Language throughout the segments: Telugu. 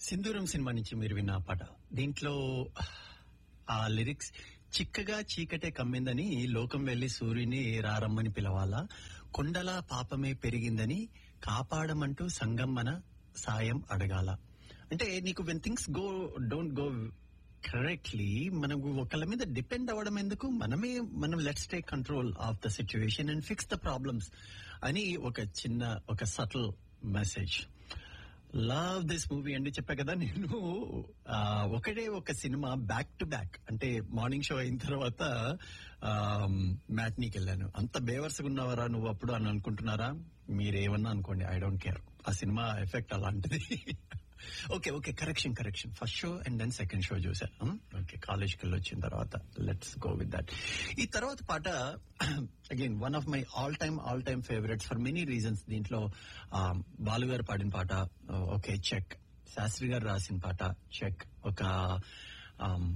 సింధూరం సినిమా నుంచి మీరు విన్న ఆ పాట దీంట్లో ఆ లిరిక్స్ చిక్కగా చీకటే కమ్మిందని లోకం వెళ్లి సూర్యుని రారమ్మని పిలవాలా కొండల పాపమే పెరిగిందని కాపాడమంటూ సంగమ్మన సాయం అడగాల అంటే నీకు when things go don't go correctly మనం ఒకళ్ళ మీద డిపెండ్ అవ్వడం ఎందుకు మనమే మనం let's take control of the situation and fix the problems అని ఒక చిన్న ఒక subtle message love this movie అండి చెప్పా కదా నేను ఆ, ఒకటే ఒక సినిమా బ్యాక్ టు బ్యాక్ అంటే మార్నింగ్ షో అయిన తర్వాత మ్యాట్నీకి వెళ్ళాను అంత బేవర్స్గా ఉన్నవారా నువ్వు అప్పుడు అని అనుకుంటున్నారా మీరేమన్నా అనుకోండి ఐ డోంట్ కేర్ ఆ సినిమా ఎఫెక్ట్ అలాంటిది okay okay correction correction first show and then second show చూసాను ఓకే కాలేజ్కి వెళ్ళి వచ్చిన తర్వాత లెట్స్ గో విత్ దట్ ఈ తర్వాత పాట again one of my all time all time favourites for many reasons దీంట్లో um, బాలు గారు పాడిన పాట ఓకే చెక్ శాస్త్రి గారు రాసిన పాట చెక్ ఒక um,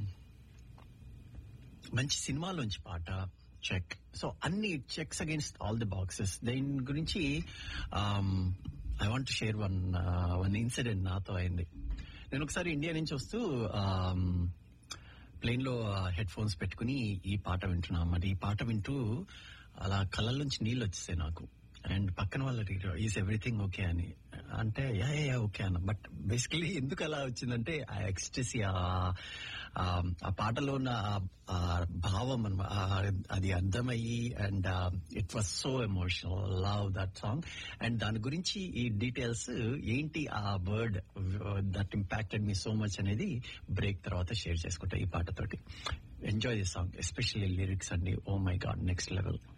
మంచి సినిమాలోంచి పాట చెక్ సో అన్ని checks against all the boxes దీని గురించి I want share one one incident నాతో అయింది నేను ఒకసారి ఇండియా నుంచి వస్తూ ప్లేన్ లో హెడ్ ఫోన్స్ పెట్టుకుని ఈ పాట వింటున్నా మరి ఈ పాట వింటూ అలా కళ్ళ నుంచి నీళ్ళు వచ్చేసాయి నాకు అండ్ పక్కన వాళ్ళు అడిగారు ఈజ్ ఎవ్రీథింగ్ ఓకే అని అంటే యా యా ఓకే అన్న బట్ బేసికలీ ఎందుకు అలా వచ్చిందంటే ఆ ఎక్స్టెసీ ఆ పాటలో ఉన్న ఆ- ఆ భావం అన్నమా- ఆ అది అర్థమయ్యి and it was so emotional love that song and దాని గురించి ఈ డీటెయిల్స్ ఏంటి ఆ word that impacted me so much అనేది బ్రేక్ తర్వాత షేర్ చేసుకుంటా ఈ పాటతోటి enjoy the song especially lyrics అండి oh my god next level